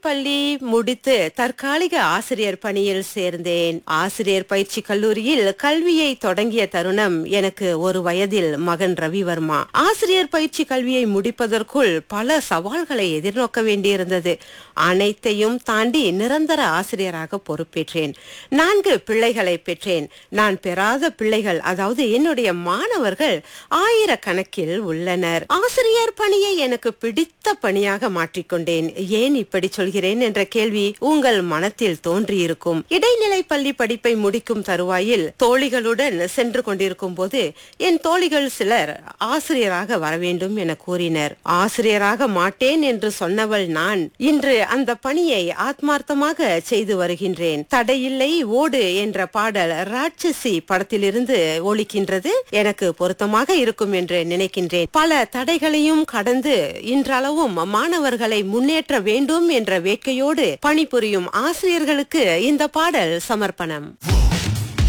பள்ளி முடித்து தற்காலிக ஆசிரியர் பணியில் சேர்ந்தேன் ஆசிரியர் பயிற்சி கல்லூரியில் கல்வியை தொடங்கிய தருணம் எனக்கு ஒரு வயதில் மகன் ரவிவர்மா ஆசிரியர் பயிற்சி கல்வியை முடிப்பதற்குள் பல சவால்களை எதிர்நோக்க வேண்டியிருந்தது அனைத்தையும் தாண்டி நிரந்தர ஆசிரியராக பொறுப்பேற்றேன் நான்கு பிள்ளைகளை பெற்றேன் நான் பெறாத பிள்ளைகள் அதாவது என்னுடைய மாணவர்கள் ஆயிரக்கணக்கில் உள்ளனர் ஆசிரியர் பணியை எனக்கு பிடித்த பணியாக மாற்றிக்கொண்டேன் ஏன் இப்படி சொல்கிறேன் என்ற கேள்வி உங்கள் மனத்தில் தோன்றியிருக்கும் இடைநிலை பள்ளி படிப்பை முடிக்கும் தருவாயில் தோழிகளுடன் சென்று கொண்டிருக்கும் போது என் தோழிகள் சிலர் ஆசிரியராக வர வேண்டும் என கூறினர் ஆசிரியராக மாட்டேன் என்று சொன்னவள் நான் இன்று அந்த பணியை ஆத்மார்த்தமாக செய்து வருகின்றேன் தடையில்லை ஓடு என்ற பாடல் ராட்சசி படத்திலிருந்து ஒலிக்கின்றது எனக்கு பொருத்தமாக இருக்கும் என்று நினைக்கின்றேன் பல தடைகளையும் கடந்து இன்றளவும் மாணவர்களை முன்னேற்ற வேண்டும் என்ற வேட்கையோடு பணிபுரியும் ஆசிரியர்களுக்கு இந்த பாடல் சமர்ப்பணம்